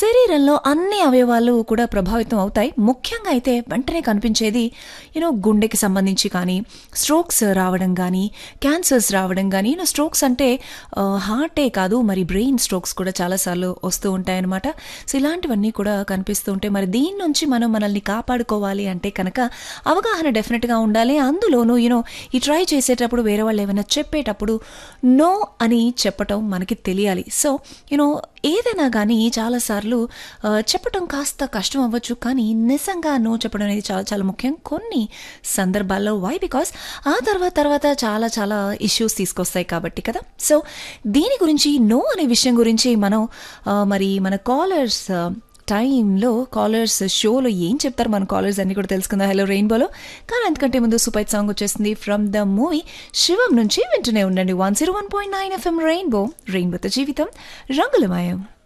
శరీరంలో అన్ని అవయవాలు కూడా ప్రభావితం అవుతాయి ముఖ్యంగా అయితే వెంటనే కనిపించేది యూనో గుండెకి సంబంధించి కానీ స్ట్రోక్స్ రావడం కానీ క్యాన్సర్స్ రావడం కానీ యూనో స్ట్రోక్స్ అంటే ఆ, హార్టే కాదు మరి బ్రెయిన్ స్ట్రోక్స్ కూడా చాలాసార్లు వస్తూ ఉంటాయన్నమాట సో ఇలాంటివన్నీ కూడా కనిపిస్తూ ఉంటాయి మరి దీని నుంచి మనం మనల్ని కాపాడుకోవాలి అంటే కనుక అవగాహన డెఫినెట్గా ఉండాలి అందులోనూ యూనో ఈ ట్రై చేసేటప్పుడు వేరే వాళ్ళు ఏమైనా చెప్పేటప్పుడు నో అని చెప్పటం మనకి తెలియాలి సో యూనో ఏదైనా కానీ చాలాసార్లు ఆ, చెప్పటం కాస్త కష్టం అవ్వచ్చు కానీ నిజంగా నో చెప్పడం అనేది చాలా చాలా ముఖ్యం కొన్ని సందర్భాల్లో వై బికాస్ ఆ తర్వాత తర్వాత చాలా చాలా ఇష్యూస్ తీసుకొస్తాయి కాబట్టి కదా సో దీని గురించి నో అనే విషయం గురించి మనం ఆ, మరి మన కాలర్స్ టైంలో కాలర్స్ షోలో ఏం చెప్తారు మన కాలర్స్ అన్ని కూడా తెలుసుకుందాం హలో రెయిన్బోలో కానీ అంతకంటే ముందు సూపర్ సాంగ్ వచ్చేసింది ఫ్రమ్ ద మూవీ శివం నుంచి వింటూనే ఉండండి one zero one point nine FM rainbow రెయిన్బోతో జీవితం రంగులమయం